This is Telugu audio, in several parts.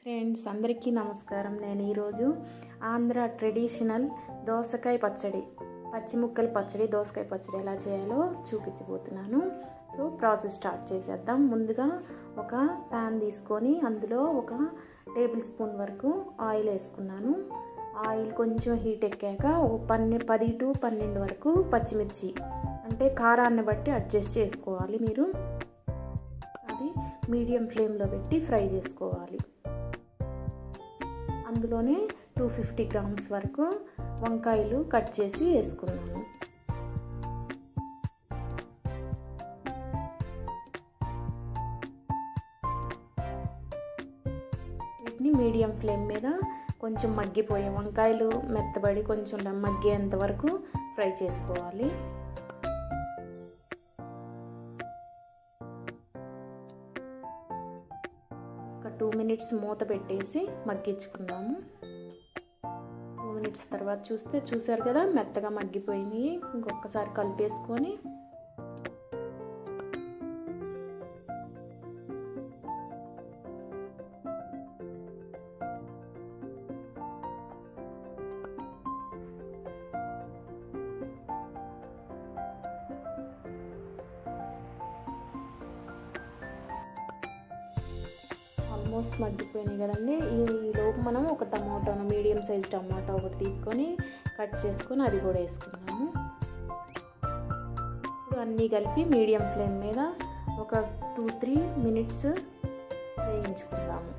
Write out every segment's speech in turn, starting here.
ఫ్రెండ్స్ అందరికీ నమస్కారం నేను ఈరోజు ఆంధ్ర ట్రెడిషనల్ దోసకాయ పచ్చడి పచ్చి ముక్కల పచ్చడి దోసకాయ పచ్చడి ఎలా చేయాలో చూపించబోతున్నాను సో ప్రాసెస్ స్టార్ట్ చేసేద్దాం ముందుగా ఒక ప్యాన్ తీసుకొని అందులో ఒక టేబుల్ స్పూన్ వరకు ఆయిల్ వేసుకున్నాను ఆయిల్ కొంచెం హీట్ ఎక్కాక ఒక పన్నె పది టు పన్నెండు వరకు పచ్చిమిర్చి అంటే కారాన్ని బట్టి అడ్జస్ట్ చేసుకోవాలి మీరు అది మీడియం ఫ్లేమ్లో పెట్టి ఫ్రై చేసుకోవాలి అందులోనే టూ ఫిఫ్టీ గ్రామ్స్ వరకు వంకాయలు కట్ చేసి వేసుకున్నాను వీటిని మీడియం ఫ్లేమ్ మీద కొంచెం మగ్గిపోయే వంకాయలు మెత్తబడి కొంచెం మగ్గేంత వరకు ఫ్రై చేసుకోవాలి ఒక టూ మినిట్స్ మూత పెట్టేసి మగ్గించుకుందాము టూ మినిట్స్ తర్వాత చూస్తే చూసారు కదా మెత్తగా మగ్గిపోయింది ఇంకొకసారి కలిపేసుకొని ఆల్మోస్ట్ మగ్గిపోయినాయి కదండి ఈ లోపు మనం ఒక టమాటోను మీడియం సైజ్ టమాటో ఒకటి తీసుకొని కట్ చేసుకొని అది కూడా వేసుకున్నాము ఇప్పుడు అన్నీ కలిపి మీడియం ఫ్లేమ్ మీద ఒక టూ త్రీ మినిట్స్ వేయించుకుందాము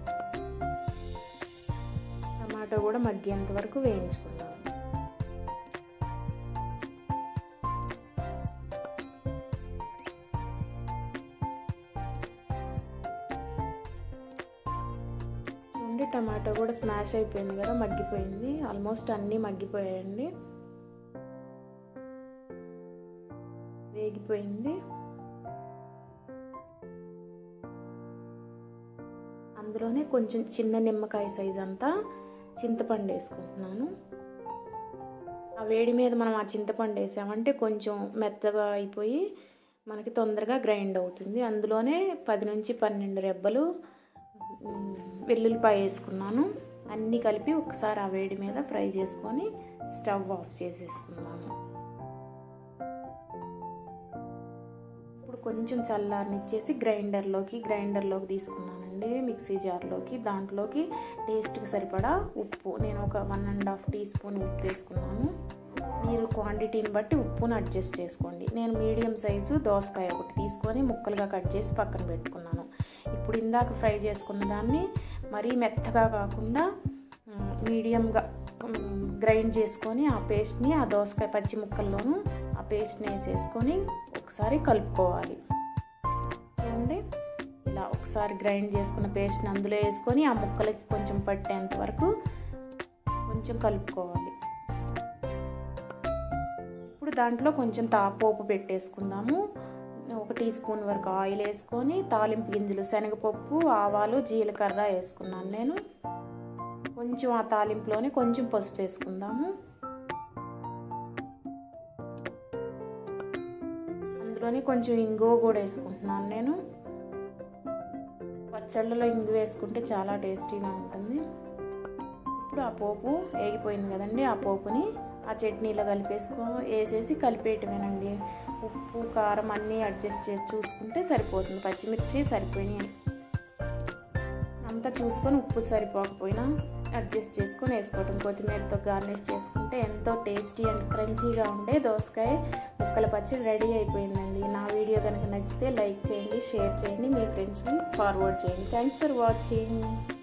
టమాటో కూడా మగ్గేంత వరకు వేయించుకుందాము చూడండి టమాటో కూడా స్మాష్ అయిపోయింది కదా మగ్గిపోయింది ఆల్మోస్ట్ అన్నీ మగ్గిపోయాయండి వేగిపోయింది అందులోనే కొంచెం చిన్న నిమ్మకాయ సైజ్ అంతా చింతపండు వేసుకుంటున్నాను ఆ వేడి మీద మనం ఆ చింతపండు వేసామంటే కొంచెం మెత్తగా అయిపోయి మనకి తొందరగా గ్రైండ్ అవుతుంది అందులోనే పది నుంచి పన్నెండు రెబ్బలు వెల్లుల్లిపాయ వేసుకున్నాను అన్నీ కలిపి ఒకసారి ఆ వేడి మీద ఫ్రై చేసుకొని స్టవ్ ఆఫ్ చేసేసుకున్నాను ఇప్పుడు కొంచెం చల్లారనిచ్చేసి గ్రైండర్లోకి గ్రైండర్లోకి తీసుకున్నానండి మిక్సీ జార్లోకి దాంట్లోకి టేస్ట్కి సరిపడా ఉప్పు నేను ఒక one and half teaspoon ఉప్పు వేసుకున్నాను మీరు క్వాంటిటీని బట్టి ఉప్పును అడ్జస్ట్ చేసుకోండి నేను మీడియం సైజు దోసకాయ ఒకటి తీసుకొని ముక్కలుగా కట్ చేసి పక్కన పెట్టుకున్నాను ఇప్పుడు ఇందాక ఫ్రై చేసుకున్న దాన్ని మరీ మెత్తగా కాకుండా మీడియంగా గ్రైండ్ చేసుకొని ఆ పేస్ట్ని ఆ దోసకాయ పచ్చి ముక్కల్లోనూ ఆ పేస్ట్ని వేసేసుకొని ఒకసారి కలుపుకోవాలి చూడండి ఇలా ఒకసారి గ్రైండ్ చేసుకున్న పేస్ట్ని అందులో వేసుకొని ఆ ముక్కలకి కొంచెం పట్టేంత వరకు కొంచెం కలుపుకోవాలి ఇప్పుడు దాంట్లో కొంచెం తాపోపు పెట్టేసుకుందాము ఒక టీ స్పూన్ వరకు ఆయిల్ వేసుకొని తాలింపు గింజలు శనగపప్పు ఆవాలు జీలకర్ర వేసుకున్నాను నేను కొంచెం ఆ తాలింపులోనే కొంచెం పసుపు వేసుకుందాము అందులోనే కొంచెం ఇంగువ కూడా వేసుకుంటున్నాను నేను పచ్చళ్ళలో ఇంగు వేసుకుంటే చాలా టేస్టీగా ఉంటుంది ఇప్పుడు ఆ పోపు వేగిపోయింది కదండి ఆ పోపుని ఆ చట్నీలో కలిపేసుకో వేసేసి కలిపేయటమేనండి ఉప్పు కారం అన్నీ అడ్జస్ట్ చేసి చూసుకుంటే సరిపోతుంది పచ్చిమిర్చి సరిపోయినాయి అంతా చూసుకొని ఉప్పు సరిపోకపోయినా అడ్జస్ట్ చేసుకొని వేసుకోవటం కొత్తిమీరతో గార్నిష్ చేసుకుంటే ఎంతో టేస్టీ అండ్ క్రంచీగా ఉండే దోసకాయ ముక్కల పచ్చడి రెడీ అయిపోయిందండి నా వీడియో కనుక నచ్చితే లైక్ చేయండి షేర్ చేయండి మీ ఫ్రెండ్స్ని ఫార్వర్డ్ చేయండి థ్యాంక్స్ ఫర్ వాచింగ్